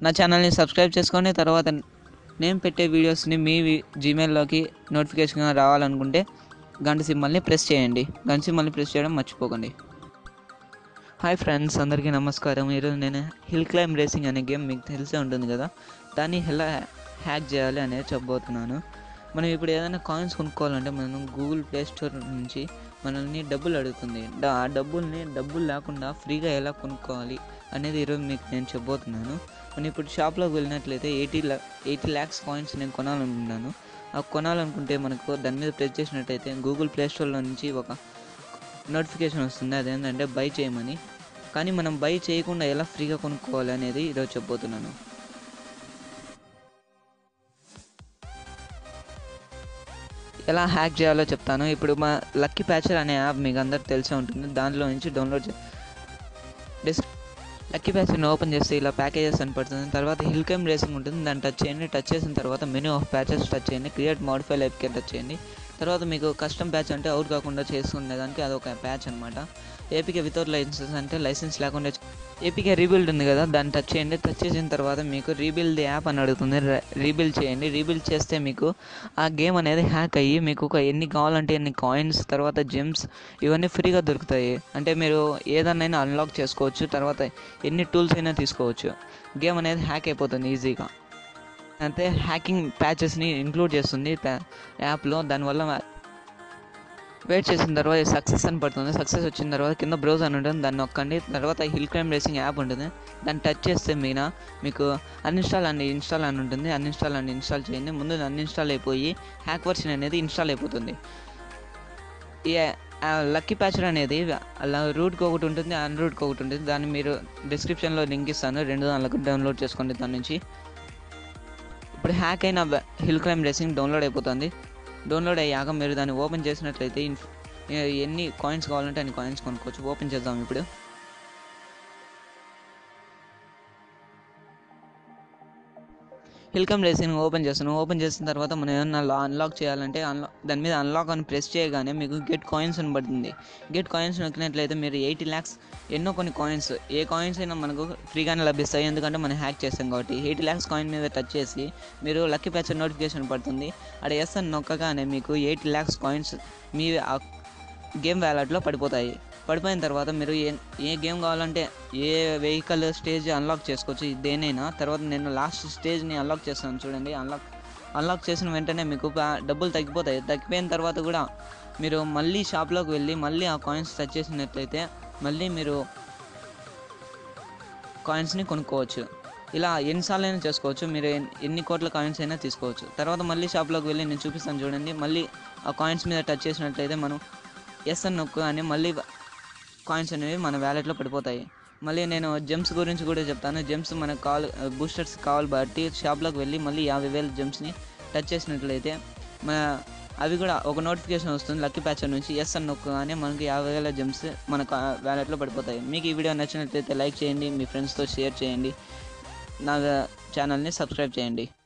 నా ఛానల్ని సబ్స్క్రైబ్ చేసుకొని తర్వాత నేను పెట్టే వీడియోస్ని మీ జీమెయిల్లోకి నోటిఫికేషన్గా రావాలనుకుంటే గంట సింబల్ని ప్రెస్ చేయండి గంట సింబల్ని ప్రెస్ చేయడం మర్చిపోకండి హాయ్ ఫ్రెండ్స్ అందరికీ నమస్కారం ఈరోజు నేను హిల్ క్లైమ్ రేసింగ్ అనే గేమ్ మీకు తెలిసే ఉంటుంది కదా దాన్ని ఎలా హ్యాక్ చేయాలి అనేది చెప్పబోతున్నాను మనం ఇప్పుడు ఏదైనా కాయిన్స్ కొనుక్కోవాలంటే మనం గూగుల్ ప్లే స్టోర్ నుంచి మనల్ని డబ్బులు అడుగుతుంది డా- ఆ డబ్బుల్ని డబ్బులు లేకుండా ఫ్రీగా ఎలా కొనుక్కోవాలి అనేది ఈరోజు మీకు నేను చెప్పబోతున్నాను మనం ఇప్పుడు షాప్లోకి వెళ్ళినట్లయితే ఎయిటీ లా ఎయిటీ ల్యాక్స్ కాయిన్స్ నేను కొనాలనుకున్నాను ఆ కొనాలనుకుంటే మనకు దాని మీద ప్రెస్ చేసినట్టయితే గూగుల్ ప్లే స్టోర్లో నుంచి ఒక నోటిఫికేషన్ వస్తుంది అదేంటంటే బై చేయమని కానీ మనం బై చేయకుండా ఎలా ఫ్రీగా కొనుక్కోవాలి అనేది ఈరోజు చెప్పబోతున్నాను ఎలా హ్యాక్ చేయాలో చెప్తాను ఇప్పుడు మా లక్కీ ప్యాచర్ అనే యాప్ మీకు అందరికి తెలిసే ఉంటుంది దాంట్లో నుంచి డౌన్లోడ్ చే డిస్ లక్కీ ప్యాచర్ని ఓపెన్ చేస్తే ఇలా ప్యాకేజెస్ అని పడుతుంది తర్వాత హిల్ క్లైమ్ రేసింగ్ ఉంటుంది దాన్ని టచ్ చేయండి టచ్ చేసిన తర్వాత మెనూ ఆఫ్ ప్యాచెస్ టచ్ చేయండి క్రియేట్ మోడిఫై లైఫ్కి టచ్ చేయండి తర్వాత మీకు కస్టమ్ ప్యాచ్ అంటే అవుట్ కాకుండా చేసుకునే దానికి అదొక ప్యాచ్ అనమాట ఏపీకే వితౌట్ లైసెన్స్ అంటే లైసెన్స్ లేకుండా ఏపీకే రీబిల్డ్ ఉంది కదా దాన్ని టచ్ చేయండి టచ్ చేసిన తర్వాత మీకు రీబిల్డ్ యాప్ అని అడుగుతుంది రీబిల్డ్ చేయండి రీబిల్డ్ చేస్తే మీకు ఆ గేమ్ అనేది హ్యాక్ అయ్యి మీకు ఒక ఎన్ని కావాలంటే ఎన్ని కాయిన్స్ తర్వాత జెమ్స్ ఇవన్నీ ఫ్రీగా దొరుకుతాయి అంటే మీరు ఏదన్నైనా అన్లాక్ చేసుకోవచ్చు తర్వాత ఎన్ని టూల్స్ అయినా తీసుకోవచ్చు గేమ్ అనేది హ్యాక్ అయిపోతుంది ఈజీగా అయితే హ్యాకింగ్ ప్యాచెస్ని ఇంక్లూడ్ చేస్తుంది ప్యా- యాప్లో దానివల్ల వెయిట్ చేసిన తర్వాత సక్సెస్ అని పడుతుంది సక్సెస్ వచ్చిన తర్వాత కింద బ్రౌజ్ అని ఉంటుంది దాన్ని నొక్కండి తర్వాత హిల్ క్లైమ్ రేసింగ్ యాప్ ఉంటుంది దాన్ని టచ్ చేస్తే మీన మీకు అన్ఇన్స్టాల్ అండ్ ఇన్స్టాల్ అని ఉంటుంది అన్ఇన్స్టాల్ అండ్ ఇన్స్టాల్ చేయండి ముందు అన్ఇన్స్టాల్ అయిపోయి హ్యాక్ వర్షన్ అనేది ఇన్స్టాల్ అయిపోతుంది ఈ లక్కీ ప్యాచర్ అనేది అలా రూట్కి ఒకటి ఉంటుంది అన్ రూట్కి ఒకటి ఉంటుంది దాన్ని మీరు డిస్క్రిప్షన్లో లింక్ ఇస్తాను రెండు దానిలకు డౌన్లోడ్ చేసుకోండి దాని నుంచి ఇప్పుడు హ్యాక్ అయిన హిల్ క్లైమ్ రేసింగ్ డౌన్లోడ్ అయిపోతుంది డౌన్లోడ్ అయ్యాక మీరు దాన్ని ఓపెన్ చేసినట్లయితే ఇన్ఫ్- ఎ- ఎన్ని కాయిన్స్ కావాలంటే అన్ని కాయిన్స్ కొనుక్కోవచ్చు ఓపెన్ చేద్దాం ఇప్పుడు హిల్కమ్ రేసింగ్ ఓపెన్ చేస్తాను ఓపెన్ చేసిన తర్వాత మనం ఏమన్నా అన్లాక్ చేయాలంటే అన్లా దాని మీద అన్లాక్ అని ప్రెస్ చేయగానే మీకు గెట్ కాయిన్స్ అని పడుతుంది గెట్ కాయిన్స్ నొక్కినట్లయితే మీరు ఎయిటీ ల్యాక్స్ ఎన్నో కొన్ని కాయిన్స్ ఏ కాయిన్స్ అయినా మనకు ఫ్రీగానే లభిస్తాయి ఎందుకంటే మనం హ్యాక్ చేస్తాం కాబట్టి ఎయిటీ ల్యాక్స్ కాయిన్ మీద టచ్ చేసి మీరు లక్కీ ప్యాచర్ నోటిఫికేషన్ పడుతుంది అక్కడ ఎస్ అని నొక్కగానే మీకు ఎయిటీ ల్యాక్స్ కాయిన్స్ మీ ఆ గేమ్ వ్యాలెట్లో పడిపోతాయి పడిపోయిన తర్వాత మీరు ఏ ఏ గేమ్ కావాలంటే ఏ వెహికల్ స్టేజ్ అన్లాక్ చేసుకోవచ్చు దేనైనా తర్వాత నేను లాస్ట్ స్టేజ్ని అన్లాక్ చేస్తాను చూడండి అన్లాక్ అన్లాక్ చేసిన వెంటనే మీకు ప- డబ్బులు తగ్గిపోతాయి తగ్గిపోయిన తర్వాత కూడా మీరు మళ్ళీ షాప్లోకి వెళ్ళి మళ్ళీ ఆ కాయిన్స్ టచ్ చేసినట్లయితే మళ్ళీ మీరు కాయిన్స్ని కొనుక్కోవచ్చు ఇలా ఎన్నిసార్లు అయినా చేసుకోవచ్చు మీరు ఎన్- ఎన్ని కోట్ల కాయిన్స్ అయినా తీసుకోవచ్చు తర్వాత మళ్ళీ షాప్లోకి వెళ్ళి నేను చూపిస్తాను చూడండి మళ్ళీ ఆ కాయిన్స్ మీద టచ్ చేసినట్లయితే మనం ఎస్ అని నొక్కు అని మళ్ళీ కాయిన్స్ అనేవి మన వ్యాలెట్లో పడిపోతాయి మళ్ళీ నేను జెమ్స్ గురించి కూడా చెప్తాను జెమ్స్ మనకు కావాలి బూస్టర్స్ కావాలి బట్టి షాప్లోకి వెళ్ళి మళ్ళీ యాభై వేల జెమ్స్ని టచ్ చేసినట్లయితే మన అవి కూడా ఒక నోటిఫికేషన్ వస్తుంది లక్కీ ప్యాచర్ నుంచి ఎస్ అని నొక్కగానే మనకి యాభై వేల జెమ్స్ మన వ్యాలెట్లో పడిపోతాయి మీకు ఈ వీడియో నచ్చినట్లయితే లైక్ చేయండి మీ ఫ్రెండ్స్తో షేర్ చేయండి నా ఛానల్ని సబ్స్క్రైబ్ చేయండి